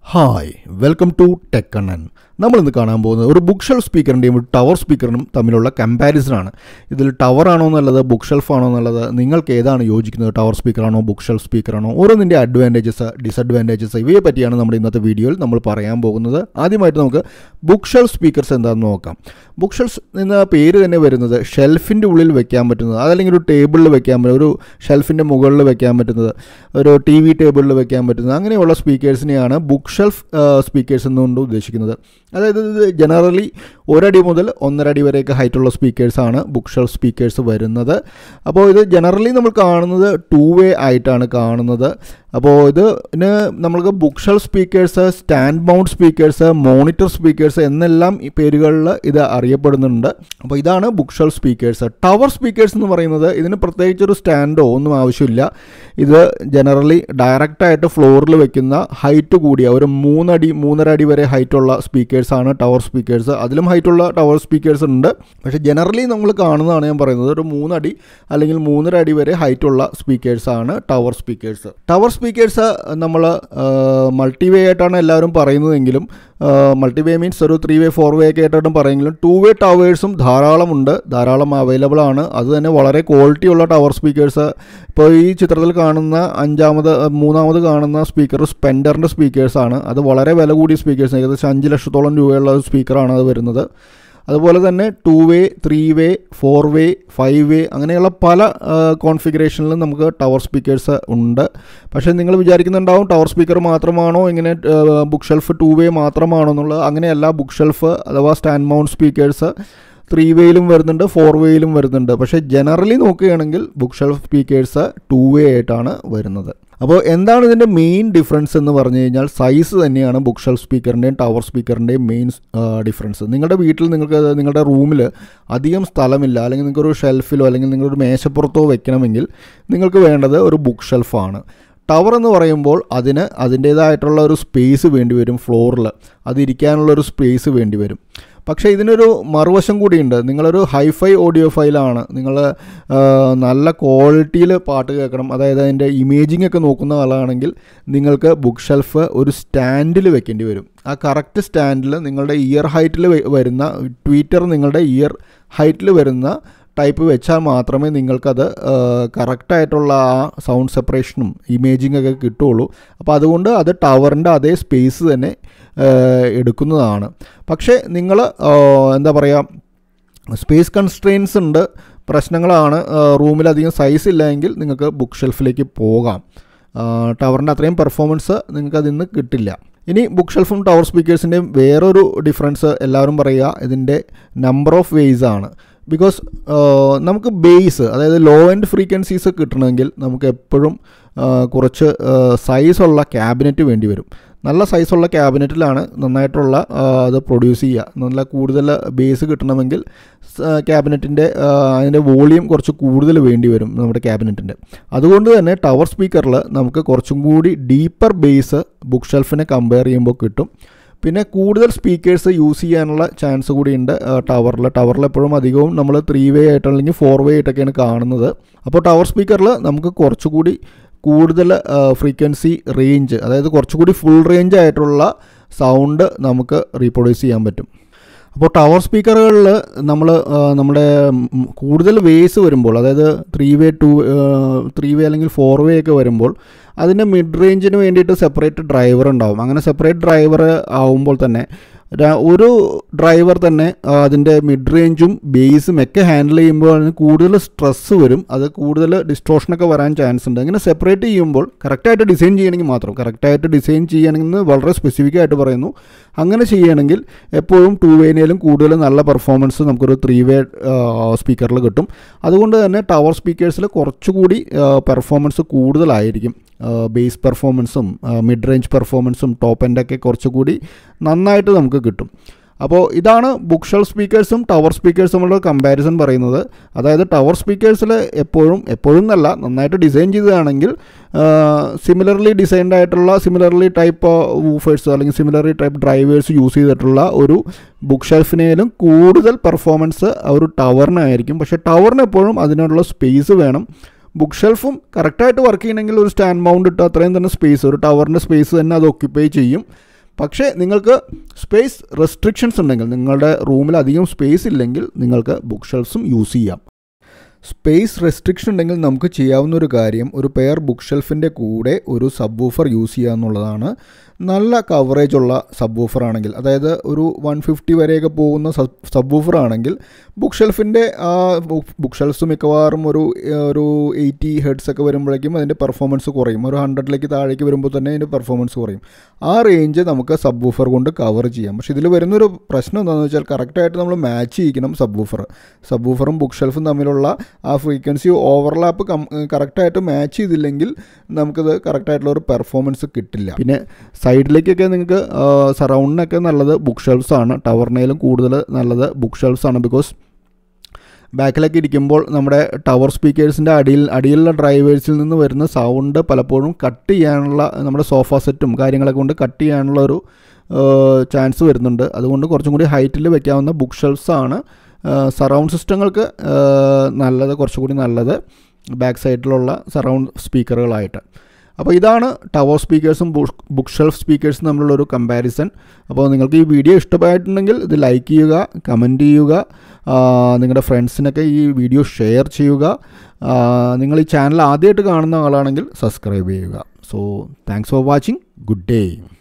hi welcome to tech Kannan നമ്മൾ ഇന്ന് കാണാൻ പോകുന്നത് ഒരു ബുക്ക് ഷെൽഫ് സ്പീക്കറിൻ്റെയും ഒരു ടവർ സ്പീക്കറിനും തമ്മിലുള്ള കമ്പാരിസൺ ആണ് ഇതിൽ ടവർ ആണോ എന്നുള്ളത് ബുക്ക് ഷെൽഫ് ആണോ എന്നുള്ളത് നിങ്ങൾക്ക് ഏതാണ് യോജിക്കുന്നത് ടവർ സ്പീക്കറാണോ ബുക്ക് ഷെൽഫ് സ്പീക്കറാണോ ഓരോന്നിൻ്റെ അഡ്വാൻറ്റേജസ് ഡിസഡ്വാൻറ്റേജസ് ഇവയെ പറ്റിയാണ് നമ്മുടെ ഇന്നത്തെ വീഡിയോയിൽ നമ്മൾ പറയാൻ പോകുന്നത് ആദ്യമായിട്ട് നമുക്ക് ബുക്ക് ഷെൽഫ് സ്പീക്കേഴ്സ് എന്താണെന്ന് നോക്കാം ബുക്ക് ഷെൽഫ് എന്ന പേര് തന്നെ വരുന്നത് ഷെൽഫിൻ്റെ ഉള്ളിൽ വെക്കാൻ പറ്റുന്നത് അതല്ലെങ്കിൽ ഒരു ടേബിളിൽ വെക്കാൻ പറ്റുന്ന ഒരു ഷെൽഫിൻ്റെ മുകളിൽ വെക്കാൻ പറ്റുന്നത് ഒരു ടി വി ടേബിളിൽ വെക്കാൻ പറ്റുന്നത് അങ്ങനെയുള്ള സ്പീക്കേഴ്സിനെയാണ് ബുക്ക് ഷെൽഫ് സ്പീക്കേഴ്സ് എന്നുകൊണ്ട് ഉദ്ദേശിക്കുന്നത് അതായത് ഇത് ജനറലി ഒരടി മുതൽ ഒന്നര അടി വരെയൊക്കെ ഹൈറ്റുള്ള സ്പീക്കേഴ്സാണ് ബുക്ക് ഷെൽഫ് സ്പീക്കേഴ്സ് വരുന്നത് അപ്പോൾ ഇത് ജനറലി നമ്മൾ കാണുന്നത് ടു വേ ആയിട്ടാണ് കാണുന്നത് അപ്പോൾ ഇത് ഇതിന് നമ്മൾക്ക് bookshelf speakers stand mount speakers monitor speakers എന്നെല്ലാം ഈ പേരുകളിൽ ഇത് അറിയപ്പെടുന്നുണ്ട് അപ്പോൾ ഇതാണ് bookshelf speakers tower speakers എന്ന് പറയുന്നത് ഇതിന് പ്രത്യേകിച്ച് ഒരു സ്റ്റാൻഡോ ഒന്നും ആവശ്യമില്ല ഇത് ജനറലി ഡയറക്റ്റായിട്ട് ഫ്ലോറിൽ വെക്കുന്ന ഹൈറ്റ് കൂടിയ ഒരു മൂന്നടി മൂന്നര അടി വരെ ഹൈറ്റുള്ള സ്പീക്കേഴ്സാണ് ടവർ സ്പീക്കേഴ്സ് അതിലും ഹൈറ്റുള്ള ടവർ സ്പീക്കേഴ്സ് ഉണ്ട് പക്ഷേ ജനറലി നമ്മൾ കാണുന്നതാണ് ഞാൻ പറയുന്നത് ഒരു മൂന്നടി അല്ലെങ്കിൽ മൂന്നര അടി വരെ ഹൈറ്റുള്ള സ്പീക്കേഴ്സാണ് tower speakers tower speakers multiway മൾട്ടിവേ ആയിട്ടാണ് എല്ലാവരും പറയുന്നതെങ്കിലും മൾട്ടിവേ മീൻസ് ഒരു ത്രീ വേ ഫോർ വേ ഒക്കെ ആയിട്ടാണ് പറയുമെങ്കിലും ടു വേ ടവേഴ്സും ധാരാളമുണ്ട് ധാരാളം അവൈലബിൾ ആണ് അത് തന്നെ വളരെ ക്വാളിറ്റിയുള്ള ടവർ സ്പീക്കേഴ്സ് ഇപ്പോൾ ഈ ചിത്രത്തിൽ കാണുന്ന അഞ്ചാമത് മൂന്നാമത് കാണുന്ന സ്പീക്കർ സ്പെൻഡറിൻ്റെ സ്പീക്കേഴ്സാണ് അത് വളരെ വില കൂടിയ സ്പീക്കേഴ്സ് ഏകദേശം അഞ്ച് ലക്ഷത്തോളം രൂപയുള്ള സ്പീക്കറാണ് അത് വരുന്നത് അതുപോലെ തന്നെ two way three way four way five way അങ്ങനെയുള്ള പല കോൺഫിഗറേഷനിലും നമുക്ക് ടവർ സ്പീക്കേഴ്സ് ഉണ്ട് പക്ഷേ നിങ്ങൾ വിചാരിക്കുന്നുണ്ടാവും ടവർ സ്പീക്കർ മാത്രമാണോ ഇങ്ങനെ ബുക്ക് ഷെൽഫ് ടു വേ മാത്രമാണോ എന്നുള്ളത് അങ്ങനെയല്ല ബുക്ക് ഷെൽഫ് അഥവാ സ്റ്റാൻഡ് മൗണ്ട് സ്പീക്കേഴ്സ് ത്രീ വേയിലും വരുന്നുണ്ട് ഫോർ വേയിലും വരുന്നുണ്ട് പക്ഷേ ജനറലി നോക്കുകയാണെങ്കിൽ bookshelf speakers two way ആയിട്ടാണ് വരുന്നത് അപ്പോൾ എന്താണ് ഇതിൻ്റെ മെയിൻ ഡിഫറൻസ് എന്ന് പറഞ്ഞു കഴിഞ്ഞാൽ സൈസ് തന്നെയാണ് ബുക്ക് ഷെൽഫ് സ്പീക്കറിൻ്റെയും ടവർ സ്പീക്കറിൻ്റെയും മെയിൻ ഡിഫറൻസ് നിങ്ങളുടെ വീട്ടിൽ നിങ്ങൾക്ക് നിങ്ങളുടെ റൂമിൽ അധികം സ്ഥലമില്ല അല്ലെങ്കിൽ നിങ്ങൾക്കൊരു ഷെൽഫിലോ അല്ലെങ്കിൽ നിങ്ങളൊരു മേശപ്പുറത്തോ വെക്കണമെങ്കിൽ നിങ്ങൾക്ക് വേണ്ടത് ഒരു ബുക്ക് ഷെൽഫാണ് ടവർ എന്ന് പറയുമ്പോൾ അതിന് അതിൻ്റേതായിട്ടുള്ള ഒരു സ്പേസ് വേണ്ടി വരും ഫ്ലോറിൽ അതിരിക്കാനുള്ള ഒരു സ്പേസ് വേണ്ടി വരും പക്ഷേ ഇതിനൊരു മറുവശം കൂടിയുണ്ട് നിങ്ങളൊരു ഹൈഫൈ ഓഡിയോ ഫയലാണ് നിങ്ങൾ നല്ല ക്വാളിറ്റിയിൽ പാട്ട് കേൾക്കണം അതായത് അതിൻ്റെ ഇമേജിംഗ് ഒക്കെ നോക്കുന്ന ആളാണെങ്കിൽ നിങ്ങൾക്ക് ബുക്ക് ഷെൽഫ് ഒരു സ്റ്റാൻഡിൽ വെക്കേണ്ടി വരും ആ കറക്റ്റ് സ്റ്റാൻഡിൽ നിങ്ങളുടെ ഇയർ ഹൈറ്റിൽ വരുന്ന ട്വീറ്റർ നിങ്ങളുടെ ഇയർ ഹൈറ്റിൽ വരുന്ന ടൈപ്പ് വെച്ചാൽ മാത്രമേ നിങ്ങൾക്കത് കറക്റ്റായിട്ടുള്ള ആ സൗണ്ട് സെപ്പറേഷനും ഇമേജിംഗ് ഒക്കെ കിട്ടുള്ളൂ അപ്പോൾ അതുകൊണ്ട് അത് ടവറിൻ്റെ അതേ സ്പേസ് തന്നെ എടുക്കുന്നതാണ് പക്ഷേ നിങ്ങൾ എന്താ പറയുക സ്പേസ് കൺസ്ട്രെയിൻസ് ഉണ്ട് പ്രശ്നങ്ങളാണ് റൂമിൽ അധികം സൈസ് ഇല്ല എങ്കിൽ നിങ്ങൾക്ക് ബുക്ക് ഷെൽഫിലേക്ക് പോകാം ടവറിൻ്റെ അത്രയും പെർഫോമൻസ് നിങ്ങൾക്ക് അതിൽ നിന്ന് കിട്ടില്ല ഇനി ബുക്ക് ഷെൽഫും ടവർ സ്പീക്കേഴ്സിൻ്റെയും വേറൊരു ഡിഫറൻസ് എല്ലാവരും പറയുക ഇതിൻ്റെ നമ്പർ ഓഫ് വേയ്സ് ആണ് ബിക്കോസ് നമുക്ക് ബേസ് അതായത് ലോ ആൻഡ് ഫ്രീക്വൻസീസ് കിട്ടണമെങ്കിൽ നമുക്ക് എപ്പോഴും കുറച്ച് സൈസുള്ള ക്യാബിനറ്റ് വേണ്ടി വരും നല്ല സൈസുള്ള ക്യാബിനറ്റിലാണ് നന്നായിട്ടുള്ള അത് പ്രൊഡ്യൂസ് ചെയ്യുക നല്ല കൂടുതൽ ബേസ് കിട്ടണമെങ്കിൽ ക്യാബിനറ്റിൻ്റെ അതിൻ്റെ വോളിയം കുറച്ച് കൂടുതൽ വേണ്ടി വരും നമ്മുടെ ക്യാബിനറ്റിൻ്റെ അതുകൊണ്ട് തന്നെ ടവർ സ്പീക്കറിൽ നമുക്ക് കുറച്ചും കൂടി ഡീപ്പർ ബേസ് ബുക്ക് ഷെൽഫിനെ കമ്പയർ ചെയ്യുമ്പോൾ കിട്ടും പിന്നെ കൂടുതൽ സ്പീക്കേഴ്സ് യൂസ് ചെയ്യാനുള്ള ചാൻസ് കൂടിയുണ്ട് ടവറിൽ ടവറിൽ എപ്പോഴും അധികവും നമ്മൾ ത്രീ വേ ആയിട്ട് അല്ലെങ്കിൽ ഫോർ വേ ആയിട്ടൊക്കെയാണ് കാണുന്നത് അപ്പോൾ ടവർ സ്പീക്കറിൽ നമുക്ക് കുറച്ചുകൂടി കൂടുതൽ ഫ്രീക്വൻസി റേഞ്ച് അതായത് കുറച്ചുകൂടി ഫുൾ റേഞ്ച് ആയിട്ടുള്ള സൗണ്ട് നമുക്ക് റീപ്രൊഡ്യൂസ് ചെയ്യാൻ പറ്റും അപ്പോൾ ടവർ സ്പീക്കറുകളിൽ നമ്മൾ നമ്മുടെ കൂടുതൽ വേസ് വരുമ്പോൾ അതായത് three way two three way അല്ലെങ്കിൽ ഫോർ വേ ഒക്കെ വരുമ്പോൾ അതിൻ്റെ മിഡ് റേഞ്ചിന് വേണ്ടിയിട്ട് സെപ്പറേറ്റ് ഡ്രൈവർ ഉണ്ടാവും അങ്ങനെ സെപ്പറേറ്റ് ഡ്രൈവർ ആവുമ്പോൾ തന്നെ ഒരു ഡ്രൈവർ തന്നെ അതിൻ്റെ മിഡ് റേഞ്ചും ബേസും ഒക്കെ ഹാൻഡിൽ ചെയ്യുമ്പോൾ അതിന് കൂടുതൽ സ്ട്രെസ്സ് വരും അത് കൂടുതൽ ഡിസ്ട്രോഷനൊക്കെ വരാൻ ചാൻസ് ഉണ്ട് അങ്ങനെ സെപ്പറേറ്റ് ചെയ്യുമ്പോൾ കറക്റ്റായിട്ട് ഡിസൈൻ ചെയ്യണമെങ്കിൽ മാത്രം കറക്റ്റായിട്ട് ഡിസൈൻ ചെയ്യണമെന്ന് വളരെ സ്പെസിഫിക് ആയിട്ട് പറയുന്നു അങ്ങനെ ചെയ്യണമെങ്കിൽ എപ്പോഴും ടു വേനേലും കൂടുതൽ നല്ല പെർഫോമൻസ് നമുക്കൊരു ത്രീ വേ സ്പീക്കറിൽ കിട്ടും അതുകൊണ്ട് തന്നെ ടവർ സ്പീക്കേഴ്സിൽ കുറച്ചുകൂടി പെർഫോമൻസ് കൂടുതലായിരിക്കും ബേസ് പെർഫോമൻസും മിഡ് റേഞ്ച് പെർഫോമൻസും ടോപ്പ് എൻഡൊക്കെ കുറച്ചുകൂടി നന്നായിട്ട് നമുക്ക് കിട്ടും അപ്പോൾ ഇതാണ് ബുക്ക് ഷെൽ സ്പീക്കേഴ്സും ടവർ സ്പീക്കേഴ്സും തമ്മിലുള്ള കമ്പാരിസൺ പറയുന്നത് അതായത് ടവർ സ്പീക്കേഴ്സിൽ എപ്പോഴും എപ്പോഴും എന്നല്ല നന്നായിട്ട് ഡിസൈൻ ചെയ്തതാണെങ്കിൽ സിമിലർലി ഡിസൈൻഡ് ആയിട്ടുള്ള സിമിലർലി ടൈപ്പ് വൂഫേഴ്സ് അല്ലെങ്കിൽ സിമിലർലി ടൈപ്പ് ഡ്രൈവേഴ്സ് യൂസ് ചെയ്തിട്ടുള്ള ഒരു ബുക്ക് ഷെൽഫിനേലും കൂടുതൽ പെർഫോമൻസ് ഒരു ടവറിനായിരിക്കും പക്ഷേ ടവറിന് എപ്പോഴും അതിനുള്ള സ്പേസ് വേണം ബുക്ക് ഷെൽഫും കറക്റ്റായിട്ട് വർക്ക് ചെയ്യണമെങ്കിൽ ഒരു സ്റ്റാൻഡ് മൗണ്ട് ഇട്ട് അത്രയും തന്നെ സ്പേസ് ഒരു ടവറിൻ്റെ സ്പേസ് തന്നെ അത് ഒക്യുപ്പൈ ചെയ്യും പക്ഷേ നിങ്ങൾക്ക് സ്പേസ് റെസ്ട്രിക്ഷൻസ് ഉണ്ടെങ്കിൽ നിങ്ങളുടെ റൂമിൽ അധികം സ്പേസ് ഇല്ലെങ്കിൽ നിങ്ങൾക്ക് ബുക്ക് ഷെൽഫ്സും യൂസ് ചെയ്യാം സ്പേസ് റെസ്ട്രിക്ഷൻ ഉണ്ടെങ്കിൽ നമുക്ക് ചെയ്യാവുന്ന ഒരു കാര്യം ഒരു പെയർ ബുക്ക് ഷെൽഫിൻ്റെ കൂടെ ഒരു സബ് വൂഫർ യൂസ് ചെയ്യുക എന്നുള്ളതാണ് നല്ല കവറേജ് ഉള്ള സബ് വൂഫർ ആണെങ്കിൽ അതായത് ഒരു വൺ ഫിഫ്റ്റി വരെയൊക്കെ പോകുന്ന സബ് വൂഫർ ആണെങ്കിൽ ബുക്ക് ഷെൽഫിൻ്റെ ആ ബുക്ക് ഷെൽഫ്സ് മിക്കവാറും ഒരു ഒരു എയ്റ്റി ഹെഡ്സ് ഒക്കെ വരുമ്പോഴേക്കും അതിൻ്റെ പെർഫോമൻസ് കുറയും ഒരു ഹൺഡ്രഡിലേക്ക് താഴേക്ക് വരുമ്പോൾ തന്നെ അതിൻ്റെ പെർഫോമൻസ് കുറയും ആ റേഞ്ച് നമുക്ക് സബ് വൂഫർ കൊണ്ട് കവർ ചെയ്യാം പക്ഷേ ഇതിൽ വരുന്നൊരു പ്രശ്നം എന്താണെന്ന് വെച്ചാൽ കറക്റ്റായിട്ട് നമ്മൾ മാച്ച് ചെയ്യിക്കണം സബ് വൂഫർ സബ് വൂഫറും ബുക്ക് ഷെൽഫും തമ്മിലുള്ള ആ ഫ്രീക്വൻസി ഓവർലാപ്പ് കം കറക്റ്റായിട്ട് മാച്ച് ചെയ്തില്ലെങ്കിൽ നമുക്കത് കറക്റ്റായിട്ടുള്ള ഒരു പെർഫോമൻസ് കിട്ടില്ല പിന്നെ സൈഡിലേക്കൊക്കെ നിങ്ങൾക്ക് സറൗണ്ടിനൊക്കെ നല്ലത് ബുക്ക് ഷെൽഫ്സ് ആണ് ടവറിനേലും കൂടുതൽ നല്ലത് ബുക്ക് ഷെൽഫ്സ് ആണ് ബിക്കോസ് ബാക്കിലൊക്കെ ഇരിക്കുമ്പോൾ നമ്മുടെ ടവർ സ്പീക്കേഴ്സിൻ്റെ അടിയിൽ അടിയിലുള്ള ഡ്രൈവേഴ്സിൽ നിന്ന് വരുന്ന സൗണ്ട് പലപ്പോഴും കട്ട് ചെയ്യാനുള്ള നമ്മുടെ സോഫ സെറ്റും കാര്യങ്ങളൊക്കെ കൊണ്ട് കട്ട് ചെയ്യാനുള്ള ഒരു ചാൻസ് വരുന്നുണ്ട് അതുകൊണ്ട് കുറച്ചും കൂടി ഹൈറ്റിൽ വെക്കാവുന്ന ബുക്ക് ഷെൽഫ്സ് ആണ് സറൗണ്ട് സിസ്റ്റങ്ങൾക്ക് നല്ലത് കുറച്ചുകൂടി നല്ലത് ബാക്ക് സൈഡിലുള്ള സറൗണ്ട് സ്പീക്കറുകളായിട്ട് അപ്പോൾ ഇതാണ് ടവർ സ്പീക്കേഴ്സും ബുക്ക് ഷെൽഫ് സ്പീക്കേഴ്സും തമ്മിലുള്ള ഒരു കമ്പാരിസൺ അപ്പോൾ നിങ്ങൾക്ക് ഈ വീഡിയോ ഇഷ്ടമായിട്ടുണ്ടെങ്കിൽ ഇത് ലൈക്ക് ചെയ്യുക കമൻറ്റ് ചെയ്യുക നിങ്ങളുടെ ഫ്രണ്ട്സിനൊക്കെ ഈ വീഡിയോ ഷെയർ ചെയ്യുക നിങ്ങൾ ഈ ചാനൽ ആദ്യമായിട്ട് കാണുന്ന ആളാണെങ്കിൽ സബ്സ്ക്രൈബ് ചെയ്യുക so thanks for watching good day